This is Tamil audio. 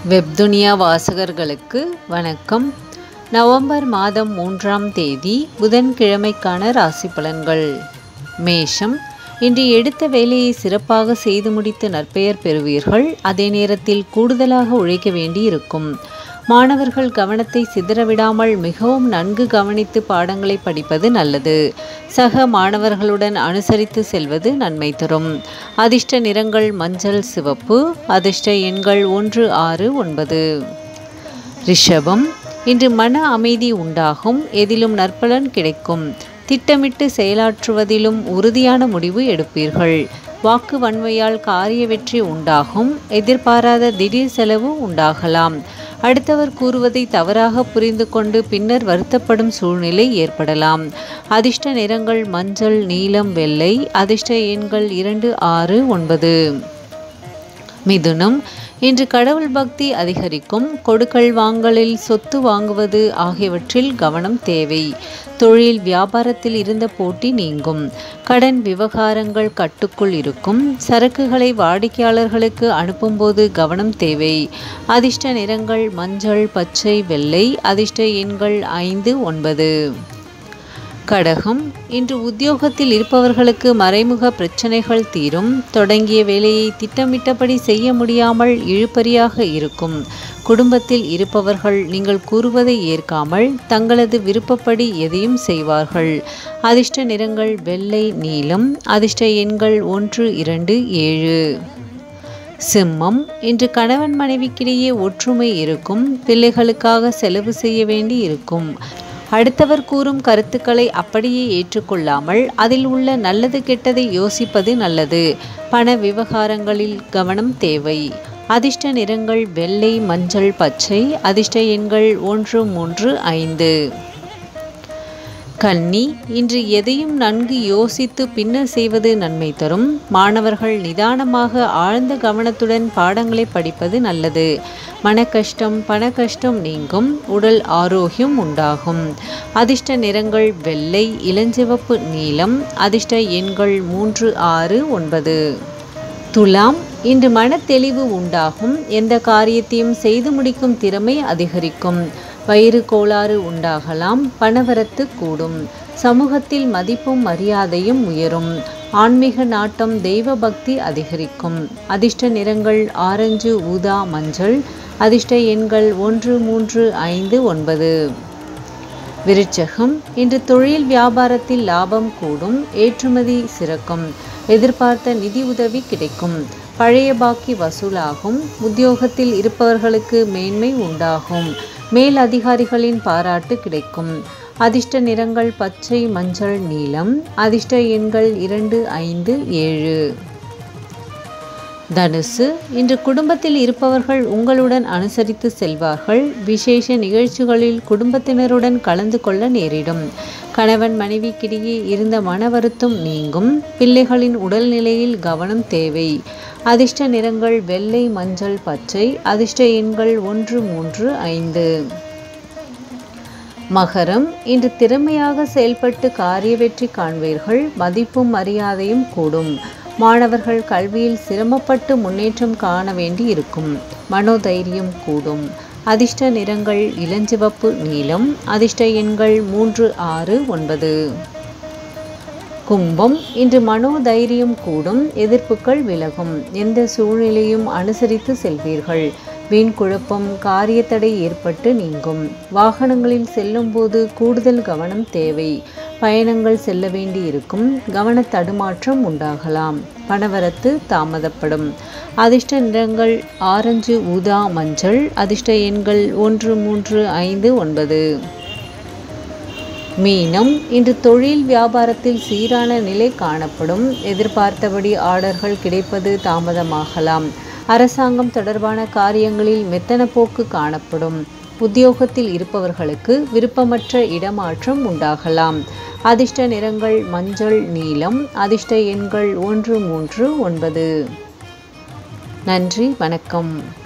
வெப்துனியா வாசகர்களுக்கு வணக்கம் நவம்பர் மாதம் மூன்றாம் தேதி புதன்கிழமைக்கான ராசி பலன்கள் மேஷம் இன்று எடுத்த வேலையை சிறப்பாக செய்து முடித்து நற்பெயர் பெறுவீர்கள் அதே நேரத்தில் கூடுதலாக உழைக்க வேண்டியிருக்கும் மாணவர்கள் கவனத்தை சிதறவிடாமல் மிகவும் நன்கு கவனித்து பாடங்களை படிப்பது நல்லது சக மாணவர்களுடன் அனுசரித்து செல்வது நன்மை தரும் அதிர்ஷ்ட நிறங்கள் மஞ்சள் சிவப்பு அதிர்ஷ்ட எண்கள் ஒன்று ஆறு ஒன்பது ரிஷபம் இன்று மன அமைதி உண்டாகும் எதிலும் நற்பலன் கிடைக்கும் திட்டமிட்டு செயலாற்றுவதிலும் உறுதியான முடிவு எடுப்பீர்கள் வாக்கு வன்மையால் காரிய வெற்றி உண்டாகும் எதிர்பாராத திடீர் செலவு உண்டாகலாம் அடுத்தவர் கூறுவதை தவறாக புரிந்து கொண்டு பின்னர் வருத்தப்படும் சூழ்நிலை ஏற்படலாம் அதிர்ஷ்ட நிறங்கள் மஞ்சள் நீலம் வெள்ளை அதிர்ஷ்ட எண்கள் இரண்டு ஆறு ஒன்பது மிதுனம் இன்று கடவுள் பக்தி அதிகரிக்கும் கொடுக்கல் வாங்கலில் சொத்து வாங்குவது ஆகியவற்றில் கவனம் தேவை தொழில் வியாபாரத்தில் இருந்த போட்டி நீங்கும் கடன் விவகாரங்கள் கட்டுக்குள் இருக்கும் சரக்குகளை வாடிக்கையாளர்களுக்கு அனுப்பும்போது கவனம் தேவை அதிர்ஷ்ட நிறங்கள் மஞ்சள் பச்சை வெள்ளை அதிர்ஷ்ட எண்கள் ஐந்து ஒன்பது கடகம் இன்று உத்தியோகத்தில் இருப்பவர்களுக்கு மறைமுக பிரச்சனைகள் தீரும் தொடங்கிய வேலையை திட்டமிட்டபடி செய்ய முடியாமல் இழுபறியாக இருக்கும் குடும்பத்தில் இருப்பவர்கள் நீங்கள் கூறுவதை ஏற்காமல் தங்களது விருப்பப்படி எதையும் செய்வார்கள் அதிர்ஷ்ட நிறங்கள் வெள்ளை நீலம் அதிர்ஷ்ட எண்கள் ஒன்று இரண்டு ஏழு சிம்மம் இன்று கணவன் மனைவிக்கிடையே ஒற்றுமை இருக்கும் பிள்ளைகளுக்காக செலவு செய்ய வேண்டி இருக்கும் அடுத்தவர் கூறும் கருத்துக்களை அப்படியே ஏற்றுக்கொள்ளாமல் அதில் உள்ள நல்லது கெட்டதை யோசிப்பது நல்லது பண விவகாரங்களில் கவனம் தேவை அதிர்ஷ்ட நிறங்கள் வெள்ளை மஞ்சள் பச்சை அதிர்ஷ்ட எண்கள் ஒன்று மூன்று ஐந்து கன்னி இன்று எதையும் நன்கு யோசித்து பின்னர் செய்வது நன்மை தரும் மாணவர்கள் நிதானமாக ஆழ்ந்த கவனத்துடன் பாடங்களை படிப்பது நல்லது மன கஷ்டம் பண கஷ்டம் நீங்கும் உடல் ஆரோக்கியம் உண்டாகும் அதிர்ஷ்ட நிறங்கள் வெள்ளை இளஞ்சிவப்பு நீலம் அதிர்ஷ்ட எண்கள் மூன்று ஆறு ஒன்பது துலாம் இன்று மன தெளிவு உண்டாகும் எந்த காரியத்தையும் செய்து முடிக்கும் திறமை அதிகரிக்கும் வயிறு கோளாறு உண்டாகலாம் பணவரத்து கூடும் சமூகத்தில் மதிப்பும் மரியாதையும் உயரும் ஆன்மீக நாட்டம் தெய்வ பக்தி அதிகரிக்கும் அதிர்ஷ்ட நிறங்கள் ஆரஞ்சு ஊதா மஞ்சள் அதிர்ஷ்ட எண்கள் ஒன்று மூன்று ஐந்து ஒன்பது விருச்சகம் இன்று தொழில் வியாபாரத்தில் லாபம் கூடும் ஏற்றுமதி சிறக்கும் எதிர்பார்த்த நிதி உதவி கிடைக்கும் பழைய பாக்கி வசூலாகும் உத்தியோகத்தில் இருப்பவர்களுக்கு மேன்மை உண்டாகும் மேல் அதிகாரிகளின் பாராட்டு கிடைக்கும் அதிர்ஷ்ட நிறங்கள் பச்சை மஞ்சள் நீலம் அதிர்ஷ்ட எண்கள் இரண்டு ஐந்து ஏழு தனுசு இன்று குடும்பத்தில் இருப்பவர்கள் உங்களுடன் அனுசரித்து செல்வார்கள் விசேஷ நிகழ்ச்சிகளில் குடும்பத்தினருடன் கலந்து கொள்ள நேரிடும் கணவன் மனைவிக்கிடையே இருந்த மன வருத்தம் நீங்கும் பிள்ளைகளின் உடல்நிலையில் கவனம் தேவை அதிர்ஷ்ட நிறங்கள் வெள்ளை மஞ்சள் பச்சை அதிர்ஷ்ட எண்கள் ஒன்று மூன்று ஐந்து மகரம் இன்று திறமையாக செயல்பட்டு காரிய வெற்றி காண்பீர்கள் மதிப்பும் மரியாதையும் கூடும் மாணவர்கள் கல்வியில் சிரமப்பட்டு முன்னேற்றம் காண வேண்டி இருக்கும் மனோதைரியம் கூடும் அதிர்ஷ்ட நிறங்கள் இளஞ்சிவப்பு நீலம் அதிர்ஷ்ட எண்கள் மூன்று ஆறு ஒன்பது கும்பம் இன்று மனோதைரியம் கூடும் எதிர்ப்புகள் விலகும் எந்த சூழ்நிலையும் அனுசரித்து செல்வீர்கள் வீண் குழப்பம் காரியத்தடை ஏற்பட்டு நீங்கும் வாகனங்களில் செல்லும்போது கூடுதல் கவனம் தேவை பயணங்கள் செல்ல வேண்டி இருக்கும் கவன தடுமாற்றம் உண்டாகலாம் பணவரத்து தாமதப்படும் அதிர்ஷ்ட நிறங்கள் ஆரஞ்சு ஊதா மஞ்சள் அதிர்ஷ்ட எண்கள் ஒன்று மூன்று ஐந்து ஒன்பது மீனம் இன்று தொழில் வியாபாரத்தில் சீரான நிலை காணப்படும் எதிர்பார்த்தபடி ஆர்டர்கள் கிடைப்பது தாமதமாகலாம் அரசாங்கம் தொடர்பான காரியங்களில் மெத்தன போக்கு காணப்படும் உத்தியோகத்தில் இருப்பவர்களுக்கு விருப்பமற்ற இடமாற்றம் உண்டாகலாம் அதிர்ஷ்ட நிறங்கள் மஞ்சள் நீலம் அதிர்ஷ்ட எண்கள் ஒன்று மூன்று ஒன்பது நன்றி வணக்கம்